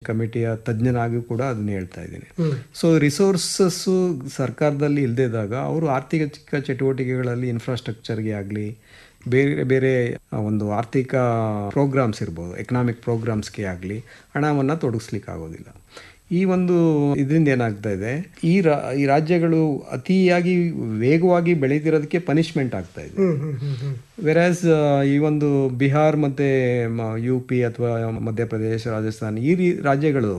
ಕಮಿಟಿಯ ತಜ್ಞನಾಗಿ ಕೂಡ ಅದನ್ನ ಹೇಳ್ತಾ ಇದ್ದೀನಿ ಸೊ ರಿಸೋರ್ಸಸ್ಸು ಸರ್ಕಾರದಲ್ಲಿ ಇಲ್ಲದಿದ್ದಾಗ ಅವರು ಆರ್ಥಿಕ ಚಟುವಟಿಕೆಗಳಲ್ಲಿ ಇನ್ಫ್ರಾಸ್ಟ್ರಕ್ಚರ್ಗೆ ಆಗಲಿ ಬೇರೆ ಬೇರೆ ಒಂದು ಆರ್ಥಿಕ ಪ್ರೋಗ್ರಾಮ್ಸ್ ಇರ್ಬೋದು ಎಕನಾಮಿಕ್ ಪ್ರೋಗ್ರಾಮ್ಸ್ಗೆ ಆಗಲಿ ಹಣವನ್ನು ತೊಡಗಿಸ್ಲಿಕ್ಕೆ ಆಗೋದಿಲ್ಲ ಈ ಒಂದು ಇದರಿಂದ ಏನಾಗ್ತಾ ಇದೆ ಈ ರಾ ಈ ರಾಜ್ಯಗಳು ಅತಿಯಾಗಿ ವೇಗವಾಗಿ ಬೆಳೀತಿರೋದಕ್ಕೆ ಪನಿಷ್ಮೆಂಟ್ ಆಗ್ತಾ ಇದೆ ವೆರಾಸ್ ಈ ಒಂದು ಬಿಹಾರ್ ಮತ್ತು ಯು ಪಿ ಅಥವಾ ಮಧ್ಯಪ್ರದೇಶ ರಾಜಸ್ಥಾನ ಈ ರೀ ರಾಜ್ಯಗಳು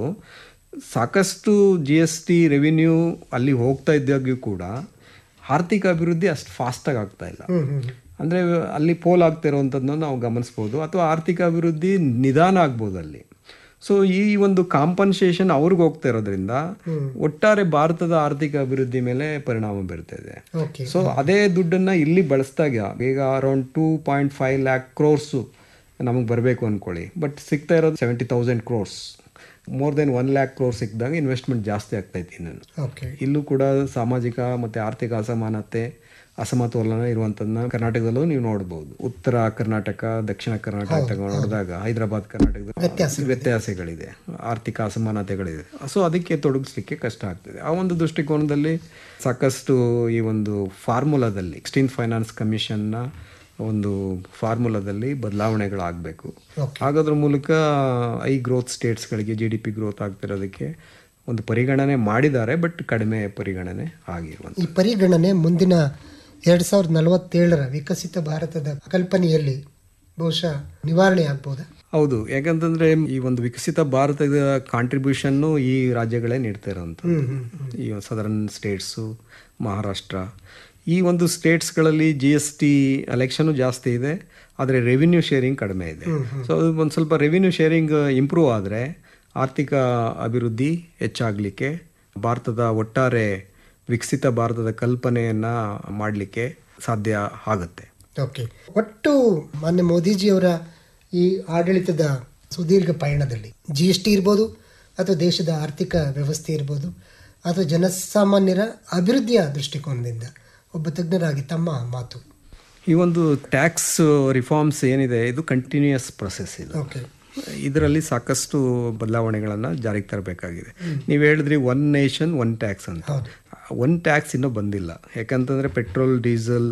ಸಾಕಷ್ಟು ಜಿ ಎಸ್ ಟಿ ರೆವಿನ್ಯೂ ಅಲ್ಲಿ ಹೋಗ್ತಾ ಇದ್ದಾಗ್ಯೂ ಕೂಡ ಆರ್ಥಿಕ ಅಭಿವೃದ್ಧಿ ಅಷ್ಟು ಫಾಸ್ಟಾಗಿ ಆಗ್ತಾ ಇಲ್ಲ ಅಂದರೆ ಅಲ್ಲಿ ಪೋಲ್ ಆಗ್ತಿರೋವಂಥದ್ದನ್ನ ನಾವು ಗಮನಿಸ್ಬೋದು ಅಥವಾ ಆರ್ಥಿಕ ಅಭಿವೃದ್ಧಿ ನಿಧಾನ ಆಗ್ಬೋದು ಅಲ್ಲಿ ಸೊ ಈ ಒಂದು ಕಾಂಪನ್ಸೇಷನ್ ಅವ್ರಿಗೆ ಹೋಗ್ತಾ ಇರೋದ್ರಿಂದ ಒಟ್ಟಾರೆ ಭಾರತದ ಆರ್ಥಿಕ ಅಭಿವೃದ್ಧಿ ಮೇಲೆ ಪರಿಣಾಮ ಬೀರ್ತಾ ಇದೆ ಓಕೆ ಸೊ ಅದೇ ದುಡ್ಡನ್ನ ಇಲ್ಲಿ ಬಳಸಿದಾಗ ಈಗ around two point five lakh crores ನಮಗೆ ಬರಬೇಕು ಅಂದ್ಕೊಳ್ಳಿ ಬಟ್ ಸಿಗ್ತಾ ಇರೋದು seventy thousand crores more than one lakh crore ಸಿಕ್ಕಿದಾಗ ಇನ್ವೆಸ್ಟ್ಮೆಂಟ್ ಜಾಸ್ತಿ ಆಗ್ತೈತಿ ಇನ್ನು ಓಕೆ ಇಲ್ಲೂ ಕೂಡ ಸಾಮಾಜಿಕ ಮತ್ತು ಆರ್ಥಿಕ ಅಸಮಾನತೆ ಅಸಮತೋಲನ ಇರುವಂಥದ್ದನ್ನ ಕರ್ನಾಟಕದಲ್ಲೂ ನೀವು ನೋಡ್ಬೋದು ಉತ್ತರ ಕರ್ನಾಟಕ ದಕ್ಷಿಣ ಕರ್ನಾಟಕ ತಗೊಂಡು ನೋಡಿದಾಗ ಹೈದರಾಬಾದ್ ಕರ್ನಾಟಕದ ವ್ಯತ್ಯಾಸಗಳಿದೆ ಆರ್ಥಿಕ ಅಸಮಾನತೆಗಳಿದೆ ಸೊ ಅದಕ್ಕೆ ತೊಡಗಿಸ್ಲಿಕ್ಕೆ ಕಷ್ಟ ಆಗ್ತದೆ ಆ ಒಂದು ದೃಷ್ಟಿಕೋನದಲ್ಲಿ ಸಾಕಷ್ಟು ಈ ಒಂದು ಫಾರ್ಮುಲಾದಲ್ಲಿ ಎಕ್ಸ್ಟೀನ್ ಫೈನಾನ್ಸ್ ಕಮಿಷನ್ನ ಒಂದು ಫಾರ್ಮುಲಾದಲ್ಲಿ ಬದಲಾವಣೆಗಳಾಗಬೇಕು ಆಗೋದ್ರ ಮೂಲಕ ಐ ಗ್ರೋತ್ ಸ್ಟೇಟ್ಸ್ಗಳಿಗೆ ಜಿ ಡಿ ಪಿ ಗ್ರೋತ್ ಆಗ್ತಿರೋದಕ್ಕೆ ಒಂದು ಪರಿಗಣನೆ ಮಾಡಿದ್ದಾರೆ ಬಟ್ ಕಡಿಮೆ ಪರಿಗಣನೆ ಆಗಿರುವಂಥ ಈ ಪರಿಗಣನೆ ಮುಂದಿನ ಎರಡ್ ಸಾವಿರದ ನಲವತ್ತೇಳರ ವಿಕಸಿತ ಭಾರತದ ಕಲ್ಪನೆಯಲ್ಲಿ ಬಹುಶಃ ನಿವಾರಣೆ ಆಗ್ಬೋದಾ ಹೌದು ಯಾಕಂತಂದ್ರೆ ಈ ಒಂದು ವಿಕಸಿತ ಭಾರತದ ಕಾಂಟ್ರಿಬ್ಯೂಷನ್ನು ಈ ರಾಜ್ಯಗಳೇ ನೀಡ್ತಾ ಇರೋವಂಥದ್ದು ಈ ಸದರ್ನ್ ಸ್ಟೇಟ್ಸು ಮಹಾರಾಷ್ಟ್ರ ಈ ಒಂದು ಸ್ಟೇಟ್ಸ್ಗಳಲ್ಲಿ ಜಿ ಎಸ್ ಟಿ ಅಲೆಕ್ಷನು ಜಾಸ್ತಿ ಇದೆ ಆದರೆ ರೆವಿನ್ಯೂ ಶೇರಿಂಗ್ ಕಡಿಮೆ ಇದೆ ಸೊ ಅದು ಒಂದು ಸ್ವಲ್ಪ ರೆವಿನ್ಯೂ ಶೇರಿಂಗ್ ಇಂಪ್ರೂವ್ ಆದರೆ ಆರ್ಥಿಕ ಅಭಿವೃದ್ಧಿ ಹೆಚ್ಚಾಗಲಿಕ್ಕೆ ಭಾರತದ ಒಟ್ಟಾರೆ ವಿಕಸಿತ ಭಾರತದ ಕಲ್ಪನೆಯನ್ನು ಮಾಡಲಿಕ್ಕೆ ಸಾಧ್ಯ ಆಗುತ್ತೆ ಓಕೆ ಒಟ್ಟು ಮಾನ್ಯ ಮೋದಿಜಿಯವರ ಈ ಆಡಳಿತದ ಸುದೀರ್ಘ ಪಯಣದಲ್ಲಿ ಜಿ ಎಸ್ ಟಿ ಇರ್ಬೋದು ಅಥವಾ ದೇಶದ ಆರ್ಥಿಕ ವ್ಯವಸ್ಥೆ ಇರ್ಬೋದು ಅಥವಾ ಜನಸಾಮಾನ್ಯರ ಅಭಿವೃದ್ಧಿಯ ದೃಷ್ಟಿಕೋನದಿಂದ ಒಬ್ಬ ತಜ್ಞರಾಗಿ ತಮ್ಮ ಮಾತು ಈ ಒಂದು ಟ್ಯಾಕ್ಸ್ ರಿಫಾರ್ಮ್ಸ್ ಏನಿದೆ ಇದು ಕಂಟಿನ್ಯೂಯಸ್ ಪ್ರೊಸೆಸ್ ಇದು ಓಕೆ ಇದರಲ್ಲಿ ಸಾಕಷ್ಟು ಬದಲಾವಣೆಗಳನ್ನು ಜಾರಿಗೆ ತರಬೇಕಾಗಿದೆ ನೀವು ಹೇಳಿದ್ರಿ ಒನ್ ನೇಷನ್ ಒನ್ ಟ್ಯಾಕ್ಸ್ ಅಂತ ಒನ್ ಟ್ಯಾಕ್ಸ್ ಇನ್ನೂ ಬಂದಿಲ್ಲ ಯಾಕಂತಂದ್ರೆ ಪೆಟ್ರೋಲ್ ಡೀಸೆಲ್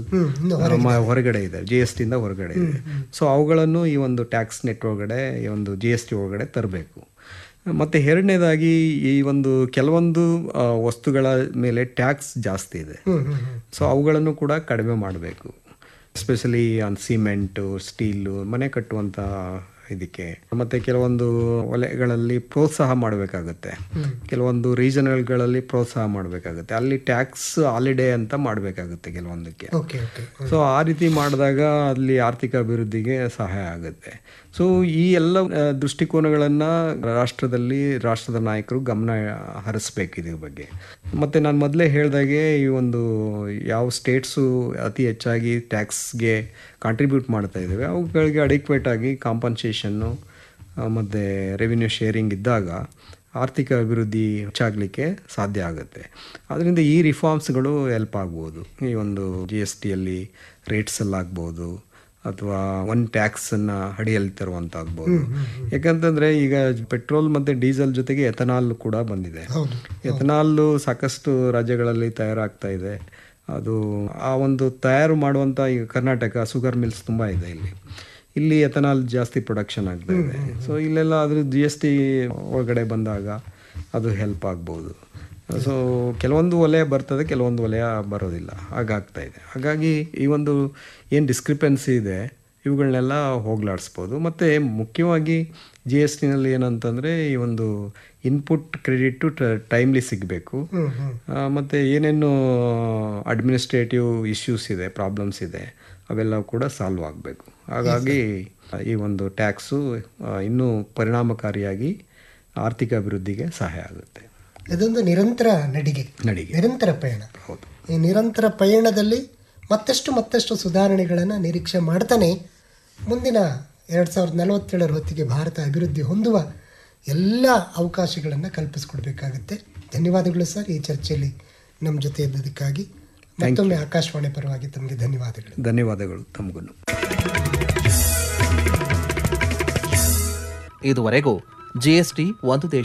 ಹೊರಗಡೆ ಇದೆ ಜಿ ಎಸ್ ಟಿಯಿಂದ ಹೊರಗಡೆ ಇದೆ ಸೊ ಅವುಗಳನ್ನು ಈ ಒಂದು ಟ್ಯಾಕ್ಸ್ ನೆಟ್ ಒಳಗಡೆ ಈ ಒಂದು ಜಿ ಎಸ್ ಟಿ ಒಳಗಡೆ ತರಬೇಕು ಮತ್ತು ಎರಡನೇದಾಗಿ ಈ ಒಂದು ಕೆಲವೊಂದು ಆ, ವಸ್ತುಗಳ ಮೇಲೆ ಟ್ಯಾಕ್ಸ್ ಜಾಸ್ತಿ ಇದೆ ಸೊ ಅವುಗಳನ್ನು ಕೂಡ ಕಡಿಮೆ ಮಾಡಬೇಕು ಎಸ್ಪೆಷಲಿ ಆನ್ ಸಿಮೆಂಟು ಸ್ಟೀಲು ಮನೆ ಕಟ್ಟುವಂಥ ಇದಕ್ಕೆ ಮತ್ತೆ ಕೆಲವೊಂದು ವಲಯಗಳಲ್ಲಿ ಪ್ರೋತ್ಸಾಹ ಮಾಡಬೇಕಾಗುತ್ತೆ ಕೆಲವೊಂದು ರೀಜನಲ್ಗಳಲ್ಲಿ ಪ್ರೋತ್ಸಾಹ ಮಾಡಬೇಕಾಗುತ್ತೆ ಅಲ್ಲಿ ಟ್ಯಾಕ್ಸ್ ಹಾಲಿಡೇ ಅಂತ ಮಾಡಬೇಕಾಗುತ್ತೆ ಕೆಲವೊಂದಕ್ಕೆ ಓಕೆ ಓಕೆ ಸೊ ಆ ರೀತಿ ಮಾಡಿದಾಗ ಅಲ್ಲಿ ಆರ್ಥಿಕ ಅಭಿವೃದ್ಧಿಗೆ ಸಹಾಯ ಆಗುತ್ತೆ ಸೊ ಈ ಎಲ್ಲ ಆ, ದೃಷ್ಟಿಕೋನಗಳನ್ನು ರಾಷ್ಟ್ರದಲ್ಲಿ ರಾಷ್ಟ್ರದ ನಾಯಕರು ಗಮನ ಹರಿಸ್ಬೇಕು ಇದ್ರ ಬಗ್ಗೆ ಮತ್ತು ನಾನು ಮೊದಲೇ ಹೇಳ್ದಾಗೆ ಈ ಒಂದು ಯಾವ ಸ್ಟೇಟ್ಸು ಅತಿ ಹೆಚ್ಚಾಗಿ ಟ್ಯಾಕ್ಸ್ಗೆ ಕಾಂಟ್ರಿಬ್ಯೂಟ್ ಮಾಡ್ತಾ ಇದ್ದಾವೆ ಅವುಗಳಿಗೆ ಅಡಿಕ್ವೇಟ್ ಆಗಿ ಕಾಂಪನ್ಸೇಷನ್ನು ಮತ್ತು ರೆವಿನ್ಯೂ ಶೇರಿಂಗ್ ಇದ್ದಾಗ ಆರ್ಥಿಕ ಅಭಿವೃದ್ಧಿ ಹೆಚ್ಚಾಗಲಿಕ್ಕೆ ಸಾಧ್ಯ ಆಗುತ್ತೆ ಅದರಿಂದ ಈ ರಿಫಾರ್ಮ್ಸ್ಗಳು ಹೆಲ್ಪ್ ಆಗ್ಬೋದು ಈ ಒಂದು ಜಿ ಎಸ್ ಟಿಯಲ್ಲಿ ರೇಟ್ಸಲ್ಲಾಗ್ಬೋದು ಅಥವಾ ಒನ್ ಟ್ಯಾಕ್ಸನ್ನು ಅಡಿಯಲ್ಲಿ ತರುವಂತಾಗ್ಬೋದು ಯಾಕಂತಂದರೆ ಈಗ ಪೆಟ್ರೋಲ್ ಮತ್ತು ಡೀಸೆಲ್ ಜೊತೆಗೆ ಎಥನಾಲ್ ಕೂಡ ಬಂದಿದೆ ಎಥನಾಲ್ ಸಾಕಷ್ಟು ರಾಜ್ಯಗಳಲ್ಲಿ ತಯಾರಾಗ್ತಾ ಇದೆ ಅದು ಆ ಒಂದು ತಯಾರು ಮಾಡುವಂಥ ಈಗ ಕರ್ನಾಟಕ ಶುಗರ್ ಮಿಲ್ಸ್ ತುಂಬ ಇದೆ ಇಲ್ಲಿ ಇಲ್ಲಿ ಎಥನಾಲ್ ಜಾಸ್ತಿ ಪ್ರೊಡಕ್ಷನ್ ಆಗ್ತಾ ಇದೆ ಸೊ ಇಲ್ಲೆಲ್ಲ ಅದ್ರ ಜಿ ಎಸ್ ಟಿ ಒಳಗಡೆ ಬಂದಾಗ ಅದು ಹೆಲ್ಪ್ ಆಗ್ಬೋದು ಸೊ ಕೆಲವೊಂದು ವಲಯ ಬರ್ತದೆ ಕೆಲವೊಂದು ವಲಯ ಬರೋದಿಲ್ಲ ಹಾಗಾಗ್ತಾ ಇದೆ ಹಾಗಾಗಿ ಈ ಒಂದು ಏನು ಡಿಸ್ಕ್ರಿಪೆನ್ಸಿ ಇದೆ ಇವುಗಳನ್ನೆಲ್ಲ ಹೋಗ್ಲಾಡಿಸ್ಬೋದು ಮತ್ತು ಮುಖ್ಯವಾಗಿ ಜಿ ಎಸ್ ಟಿನಲ್ಲಿ ಏನಂತಂದರೆ ಈ ಒಂದು ಇನ್ಪುಟ್ ಕ್ರೆಡಿಟು ಟೈಮ್ಲಿ ಸಿಗಬೇಕು ಮತ್ತು ಏನೇನು ಅಡ್ಮಿನಿಸ್ಟ್ರೇಟಿವ್ ಇಶ್ಯೂಸ್ ಇದೆ ಪ್ರಾಬ್ಲಮ್ಸ್ ಇದೆ ಅವೆಲ್ಲ ಕೂಡ ಸಾಲ್ವ್ ಆಗಬೇಕು ಹಾಗಾಗಿ ಈ ಒಂದು ಟ್ಯಾಕ್ಸು ಇನ್ನೂ ಪರಿಣಾಮಕಾರಿಯಾಗಿ ಆರ್ಥಿಕ ಅಭಿವೃದ್ಧಿಗೆ ಸಹಾಯ ಆಗುತ್ತೆ ಇದೊಂದು ನಿರಂತರ ನಡಿಗೆ ನಡಿಗೆ ನಿರಂತರ ಪಯಣ ಹೌದು ಈ ನಿರಂತರ ಪಯಣದಲ್ಲಿ ಮತ್ತಷ್ಟು ಮತ್ತಷ್ಟು ಸುಧಾರಣೆಗಳನ್ನು ನಿರೀಕ್ಷೆ ಮಾಡ್ತಾನೆ ಮುಂದಿನ ಎರಡು ಸಾವಿರದ ನಲವತ್ತೇಳರ ಹೊತ್ತಿಗೆ ಭಾರತ ಅಭಿವೃದ್ಧಿ ಹೊಂದುವ ಎಲ್ಲ ಅವಕಾಶಗಳನ್ನು ಕಲ್ಪಿಸ್ಕೊಡ್ಬೇಕಾಗುತ್ತೆ ಧನ್ಯವಾದಗಳು ಸರ್ ಈ ಚರ್ಚೆಯಲ್ಲಿ ನಮ್ಮ ಜೊತೆ ಇದ್ದದಕ್ಕಾಗಿ ಮತ್ತೊಮ್ಮೆ ಆಕಾಶವಾಣಿ ಪರವಾಗಿ ತಮಗೆ ಧನ್ಯವಾದಗಳು ಧನ್ಯವಾದಗಳು ತಮಗೂ ಇದುವರೆಗೂ ಜಿಎಸ್ಟಿ ಒಂದು ದೇಶ